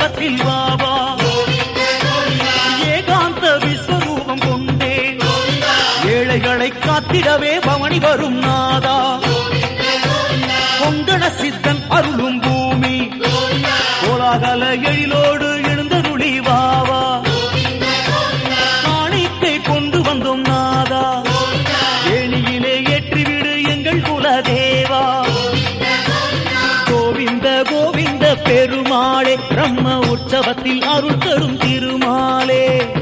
உற்சவத்தில் வாவா ஏகாந்த விஸ்வரூபம் கொண்டே ஏழைகளை காத்திடவே பவனி வரும் நாதா பொங்கண சித்தன் அருளும் பூமி கோலாகல எழிலோடு எழுந்தருளி வாவா காணிக்கை கொண்டு வந்தோம் நாதா ஏணியிலே ஏற்றிவிடு எங்கள் குலதேவா கோவிந்த கோவிந்த பெருமாளே பிரம்ம உற்சவத்தில் அருள் தரும் திருமாலே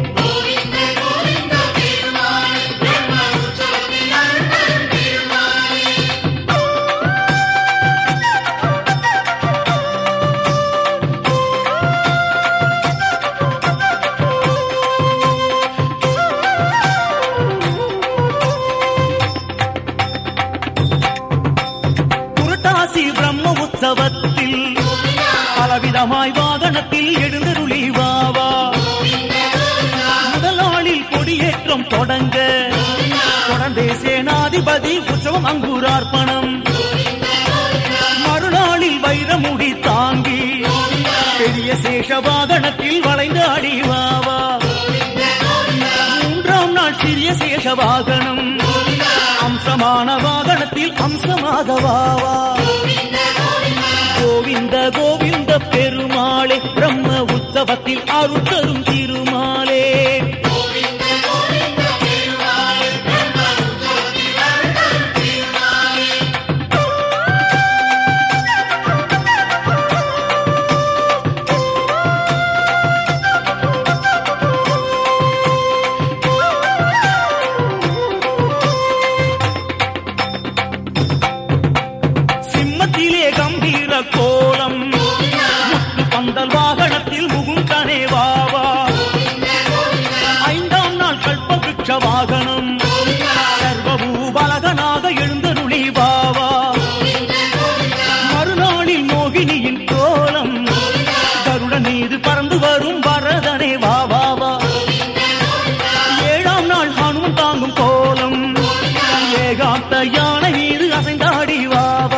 புரட்டாசி பிரம்ம உற்சவத்தில் பலவிதமாய் வாகனத்தில் எழுந்தருளி வாவா முதல் நாளில் கொடியேற்றம் தொடங்க தொடர்ந்தே சேனாதிபதி உற்சவம் அங்குரார்ப்பணம் மறுநாளில் வைரமுடி தாங்கி பெரிய சேஷ வாகனத்தில் வளைந்து ஆடி வாவா மூன்றாம் நாள் சிறிய சேஷ வாகனம் அம்சமான வாகனத்தில் அம்சமாக வாவா கோவிந்த கோவிந்த பெருமாளே பிரம்ம உற்சவத்தில் அருள் தரும் திருமாலே சிம்மத்திலே கம்பீர கோலம் முத்து பந்தல் வாகனத்தில் முகுந்தனே வாவா ஐந்தாம் நாள் கல்பவிருட்ச வாகனம் சர்வபூபலகனாக எழுந்தருளி வாவா மறுநாளில் மோகினியின் கோலம் கருட மீது பறந்து வரும் வரதனே வாவாவா ஏழாம் நாள் ஹனுமன் தாங்கும் கோலம் ஏகாந்த யானை மீது அசைந்தாடி வாவா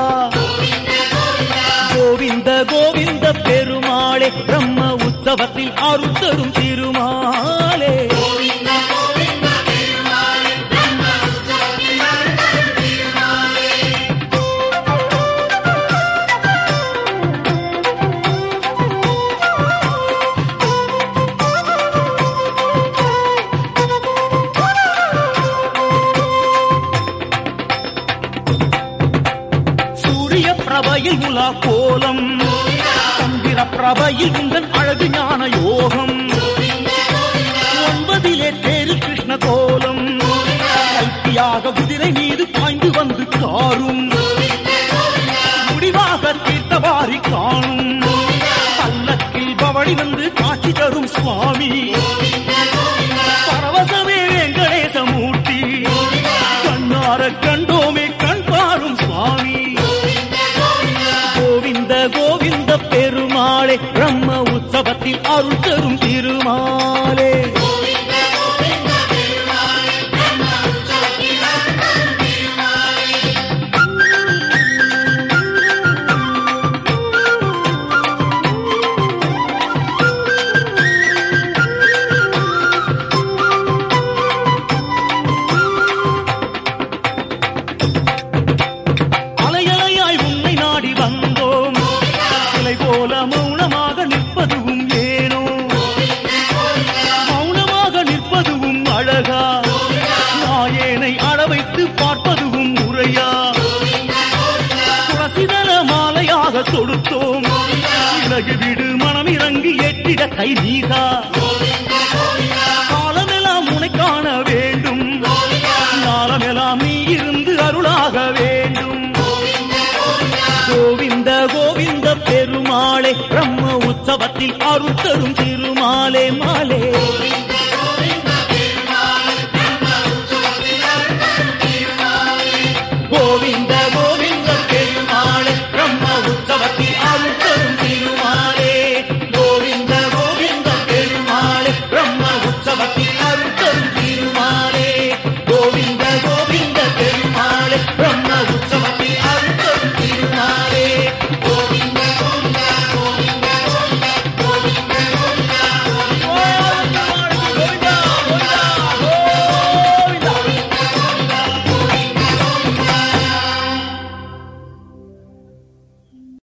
கோவிந்த கோவிந்த பெருமாளே பிரம்ம உற்சவத்தில் அருள் தரும் திருமாலே சூரிய பிரபையில் உலா கோலம் சந்திர பிரபையில் உங்கள் அழகு ஞான யோகம் ஒன்பதிலே தேரு கிருஷ்ண கோலம் கல்பியாக குதிரை மீது பாய்ந்து வந்து காரும் முடிவாக தீர்த்தவாரி காணும் பல்லக்கில் பவடி வந்து காட்சி தரும் சுவாமி பரவசமே வெங்கடேசமூர்த்தி கண்ணார கண்டோமே கண் பாரும் சுவாமி கோவிந்த கோவிந்த பெருமாளே பிரம்ம உற்சவத்தில் அருள் தரும் திருமாலே அலையலையாய் உன்னை நாடி வந்தோம் சிலை போல மௌனமாக நிற்பதுவும் ஏனோ மௌனமாக நிற்பதுவும் அழகா நாயேனை அளவைத்து பார்ப்பதுவும் முறையா துளசிதள மாலையாக தொடுத்தோம் இலகு விடு மனம் இறங்கி ஏற்றிட கை நீதா காலமெல்லாம் உனை காண வேண்டும் காலமெல்லாம் நீ இருந்து அருளாக வேண்டும் கோவிந்த கோவிந்த பெருமாளே பிரம்ம உற்சவத்தில் அருள் தரும் திருமாலே மா